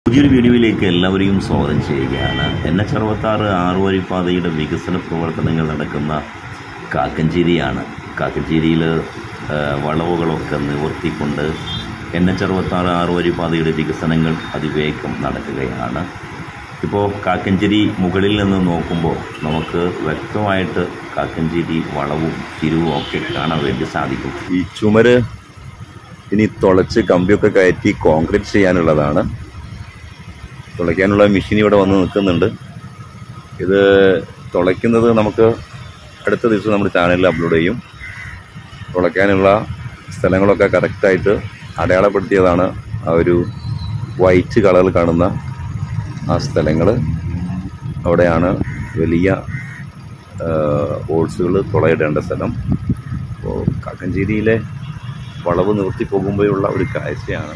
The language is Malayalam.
പുതിയൊരു വീഡിയോയിലേക്ക് എല്ലാവരെയും സ്വാഗതം ചെയ്യുകയാണ് എൻ എച്ച് അറുപത്താറ് ആറുവരിപ്പാതയുടെ വികസന പ്രവർത്തനങ്ങൾ നടക്കുന്ന കാക്കഞ്ചേരിയാണ് കാക്കഞ്ചേരിയിൽ ആ, വളവുകളൊക്കെ നിവർത്തിക്കൊണ്ട് എൻ എച്ച് അറുപത്താറ് ആറുവരിപ്പാതയുടെ വികസനങ്ങൾ അതിവേഗം നടക്കുകയാണ് ഇപ്പോൾ കാക്കഞ്ചേരി മുകളിൽ നിന്ന് നോക്കുമ്പോൾ നമുക്ക് വ്യക്തമായിട്ട് കാക്കഞ്ചേരി വളവും തിരിവും ഒക്കെ കാണാൻ വേണ്ടി സാധിക്കും ഈ ചുമര് ഇനി തുളച്ച് കമ്പിയൊക്കെ കയറ്റി കോൺക്രീറ്റ് ചെയ്യാനുള്ളതാണ് തുളയ്ക്കാനുള്ള മെഷീൻ ഇവിടെ വന്ന് നിൽക്കുന്നുണ്ട് ഇത് തുളയ്ക്കുന്നത് നമുക്ക് അടുത്ത ദിവസം നമ്മുടെ ചാനലിൽ അപ്ലോഡ് ചെയ്യും തുളയ്ക്കാനുള്ള സ്ഥലങ്ങളൊക്കെ കറക്റ്റായിട്ട് അടയാളപ്പെടുത്തിയതാണ് ആ ഒരു വൈറ്റ് കളറിൽ കാണുന്ന ആ സ്ഥലങ്ങൾ അവിടെയാണ് വലിയ ഓൾസുകൾ തുളയിടേണ്ട സ്ഥലം അപ്പോൾ കാക്കഞ്ചേരിയിലെ വളവ് നിവർത്തി പോകുമ്പോഴുള്ള ഒരു കാഴ്ചയാണ്